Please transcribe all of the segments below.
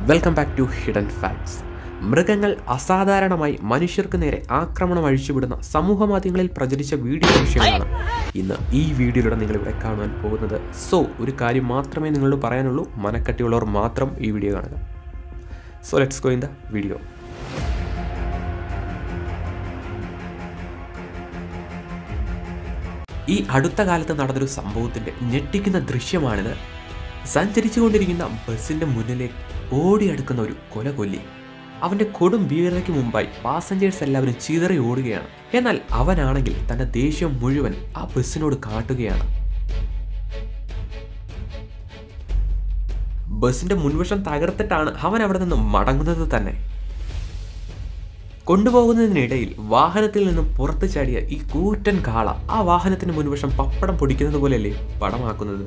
welcome back to hidden facts മൃഗങ്ങൾ അസാധാരണമായി മനുഷ്യർക്ക് നേരെ ആക്രമണം അഴിച്ചുവിടുന്ന സമൂഹ മാധ്യമങ്ങളിൽ പ്രചരിച്ച വീഡിയോ ദൃശ്യങ്ങളാണ് ഇന്ന് ഈ വീഡിയോയിലൂടെ നിങ്ങളിവിടെ കാണുവാൻ പോകുന്നത് സോ ഒരു കാര്യം മാത്രമേ നിങ്ങളോട് പറയാനുള്ളൂ മനക്കട്ടിയുള്ളവർ മാത്രം ഈ വീഡിയോ കാണുക so let's go in the video ഈ അടുത്ത കാലത്ത് നടന്നൊരു സംഭവത്തിൻ്റെ ഞെട്ടിക്കുന്ന ദൃശ്യമാണിത് സഞ്ചരിച്ചുകൊണ്ടിരിക്കുന്ന ബസ്സിന്റെ മുന്നിലേക്ക് ഓടിയെടുക്കുന്ന ഒരു കൊലകൊല്ലി അവന്റെ കൊടും ഭീകരതയ്ക്ക് മുമ്പായി പാസഞ്ചേഴ്സ് എല്ലാവരും ചിതറി ഓടുകയാണ് എന്നാൽ അവനാണെങ്കിൽ തന്റെ ദേഷ്യം മുഴുവൻ ആ ബസ്സിനോട് കാട്ടുകയാണ് ബസ്സിന്റെ മുൻവശം തകർത്തിട്ടാണ് അവൻ അവിടെ നിന്ന് മടങ്ങുന്നത് തന്നെ കൊണ്ടുപോകുന്നതിനിടയിൽ വാഹനത്തിൽ നിന്നും പുറത്തു ചാടിയ ഈ കൂറ്റൻ കാള ആ വാഹനത്തിന് മുൻവശം പപ്പടം പൊടിക്കുന്നത് പോലെയല്ലേ പടമാക്കുന്നത്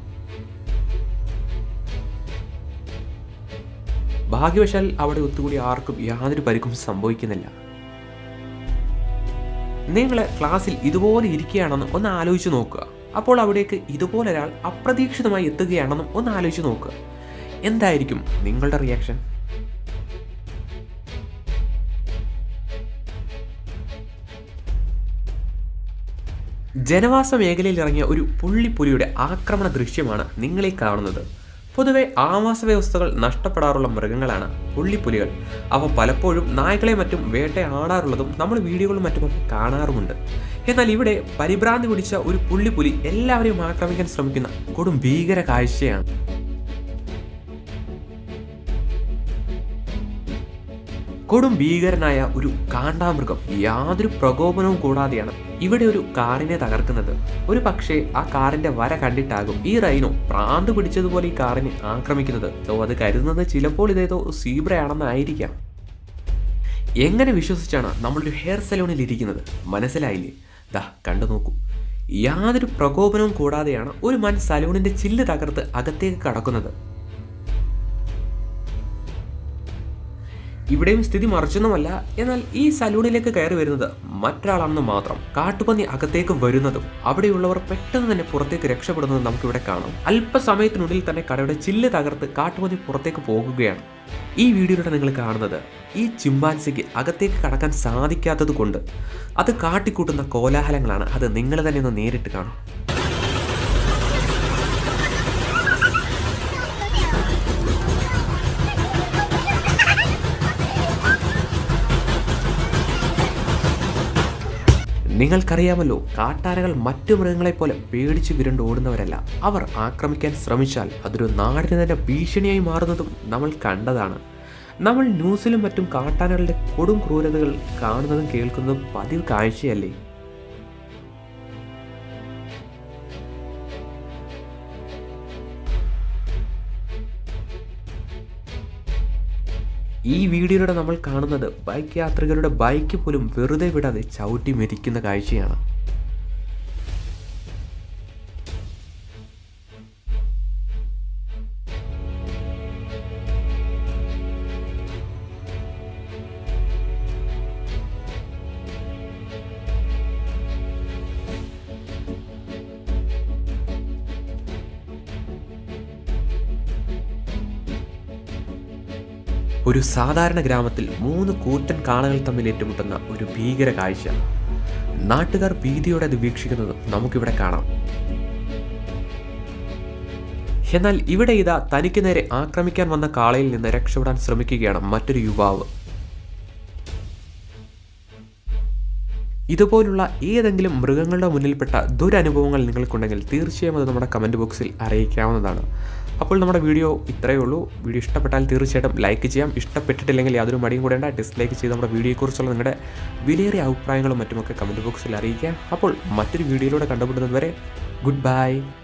ഭാഗ്യവശാൽ അവിടെ ഒത്തുകൂടി ആർക്കും യാതൊരു പരിക്കും സംഭവിക്കുന്നില്ല നിങ്ങൾ ക്ലാസ്സിൽ ഇതുപോലെ ഇരിക്കുകയാണെന്ന് ഒന്ന് ആലോചിച്ച് നോക്കുക അപ്പോൾ അവിടേക്ക് ഇതുപോലെ ഒരാൾ അപ്രതീക്ഷിതമായി എത്തുകയാണെന്നും ഒന്ന് ആലോചിച്ച് നോക്കുക എന്തായിരിക്കും നിങ്ങളുടെ റിയാക്ഷൻ ജനവാസ മേഖലയിൽ ഇറങ്ങിയ ഒരു പുള്ളിപ്പുലിയുടെ ആക്രമണ ദൃശ്യമാണ് നിങ്ങളീ കാണുന്നത് പൊതുവെ ആവാസ വ്യവസ്ഥകൾ നഷ്ടപ്പെടാറുള്ള മൃഗങ്ങളാണ് പുള്ളിപ്പുലികൾ അവ പലപ്പോഴും നായ്ക്കളെ മറ്റും വേട്ടയാടാറുള്ളതും നമ്മൾ വീഡിയോകളും മറ്റുമൊക്കെ കാണാറുമുണ്ട് എന്നാൽ ഇവിടെ പരിഭ്രാന്തി പിടിച്ച ഒരു പുള്ളിപ്പുലി എല്ലാവരെയും ആക്രമിക്കാൻ ശ്രമിക്കുന്ന കൊടും ഭീകര കാഴ്ചയാണ് കൊടും ഭീകരനായ ഒരു കാണ്ടാമൃഗം യാതൊരു പ്രകോപനവും കൂടാതെയാണ് ഇവിടെ ഒരു കാറിനെ തകർക്കുന്നത് ഒരു പക്ഷേ ആ കാറിന്റെ വര കണ്ടിട്ടാകും ഈ റൈനോ പ്രാന്ത് പിടിച്ചതുപോലെ ഈ കാറിനെ ആക്രമിക്കുന്നത് ഓ അത് കരുതുന്നത് ചിലപ്പോൾ ഇതേതോ സീബ്രയാണെന്നായിരിക്കാം എങ്ങനെ വിശ്വസിച്ചാണ് നമ്മളൊരു ഹെയർ സലൂണിൽ ഇരിക്കുന്നത് മനസ്സിലായില്ലേ ദാ കണ്ടു നോക്കൂ യാതൊരു പ്രകോപനവും കൂടാതെയാണ് ഒരു മൻ സലൂണിന്റെ ചില്ല് തകർത്ത് അകത്തേക്ക് കടക്കുന്നത് ഇവിടെയും സ്ഥിതി മറിച്ചൊന്നുമല്ല എന്നാൽ ഈ സലൂണിലേക്ക് കയറി വരുന്നത് മറ്റൊരാളാണെന്ന് മാത്രം കാട്ടുപന്നി അകത്തേക്ക് വരുന്നതും അവിടെയുള്ളവർ പെട്ടെന്ന് തന്നെ പുറത്തേക്ക് രക്ഷപ്പെടുന്നതും നമുക്കിവിടെ കാണാം അല്പസമയത്തിനുള്ളിൽ തന്നെ കടയുടെ ചില്ല് തകർത്ത് കാട്ടുപന്നി പുറത്തേക്ക് പോകുകയാണ് ഈ വീഡിയോയിലൂടെ നിങ്ങൾ കാണുന്നത് ഈ ചിമ്പാൻസിക്ക് അകത്തേക്ക് കടക്കാൻ സാധിക്കാത്തത് കൊണ്ട് അത് കാട്ടിക്കൂട്ടുന്ന കോലാഹലങ്ങളാണ് അത് നിങ്ങൾ തന്നെ ഒന്ന് നേരിട്ട് കാണും നിങ്ങൾക്കറിയാമല്ലോ കാട്ടാനകൾ മറ്റു മൃഗങ്ങളെപ്പോലെ പേടിച്ച് വിരണ്ട് ഓടുന്നവരല്ല അവർ ആക്രമിക്കാൻ ശ്രമിച്ചാൽ അതൊരു നാടിന് തന്നെ ഭീഷണിയായി മാറുന്നതും നമ്മൾ കണ്ടതാണ് നമ്മൾ ന്യൂസിലും മറ്റും കാട്ടാനകളുടെ കൊടും ക്രൂരതകൾ കാണുന്നതും കേൾക്കുന്നതും പതിവ് കാഴ്ചയല്ലേ ഈ വീഡിയോയിലൂടെ നമ്മൾ കാണുന്നത് ബൈക്ക് യാത്രികരുടെ ബൈക്ക് പോലും വെറുതെ വിടാതെ ചവിട്ടി മെതിക്കുന്ന കാഴ്ചയാണ് ഒരു സാധാരണ ഗ്രാമത്തിൽ മൂന്ന് കൂറ്റൻ കാളകൾ തമ്മിൽ ഏറ്റുമുട്ടുന്ന ഒരു ഭീകര കാഴ്ച നാട്ടുകാർ ഭീതിയോടെ അത് വീക്ഷിക്കുന്നത് നമുക്കിവിടെ കാണാം എന്നാൽ ഇവിടെ ഇതാ തനിക്ക് നേരെ ആക്രമിക്കാൻ വന്ന കാളയിൽ നിന്ന് രക്ഷപ്പെടാൻ ശ്രമിക്കുകയാണ് മറ്റൊരു യുവാവ് ഇതുപോലുള്ള ഏതെങ്കിലും മൃഗങ്ങളുടെ മുന്നിൽപ്പെട്ട ദുരനുഭവങ്ങൾ നിങ്ങൾക്കുണ്ടെങ്കിൽ തീർച്ചയായും അത് നമ്മുടെ കമൻറ്റ് ബോക്സിൽ അറിയിക്കാവുന്നതാണ് അപ്പോൾ നമ്മുടെ വീഡിയോ ഇത്രയേ ഉള്ളൂ വീഡിയോ ഇഷ്ടപ്പെട്ടാൽ തീർച്ചയായിട്ടും ലൈക്ക് ചെയ്യാം ഇഷ്ടപ്പെട്ടിട്ടില്ലെങ്കിൽ യാതൊരു മടിയും കൂടേണ്ട ഡിസ്ലൈക്ക് ചെയ്ത് നമ്മുടെ വീഡിയോയെക്കുറിച്ചുള്ള നിങ്ങളുടെ വിലയേറിയ അഭിപ്രായങ്ങളും മറ്റുമൊക്കെ കമൻറ്റ് ബോക്സിൽ അറിയിക്കാം അപ്പോൾ മറ്റൊരു വീഡിയോയിലൂടെ കണ്ടുപിടുന്നത് വരെ ഗുഡ് ബൈ